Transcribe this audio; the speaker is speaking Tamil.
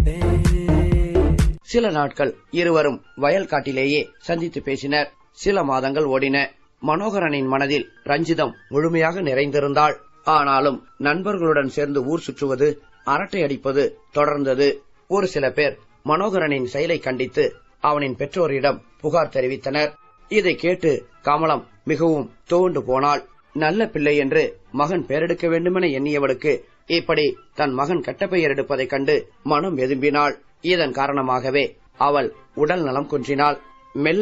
சில நாட்கள் இருவரும் வயல் காட்டிலேயே சந்தித்து பேசினர் சில மாதங்கள் ஓடின மனோகரனின் மனதில் ரஞ்சிதம் முழுமையாக நிறைந்திருந்தாள் ஆனாலும் நண்பர்களுடன் சேர்ந்து ஊர் சுற்றுவது அரட்டை அடிப்பது தொடர்ந்தது ஒரு சில பேர் மனோகரனின் செயலை கண்டித்து அவனின் பெற்றோரிடம் புகார் தெரிவித்தனர் இதை கேட்டு கமலம் மிகவும் துவண்டு போனாள் நல்ல பிள்ளை என்று மகன் பெயரெடுக்க வேண்டுமென எண்ணியவளுக்கு இப்படி தன் மகன் கெட்ட பெயர் எடுப்பதைக் கண்டு மனம் வெதும்பினாள் இதன் காரணமாகவே அவள் உடல் நலம் குன்றினாள் மெல்ல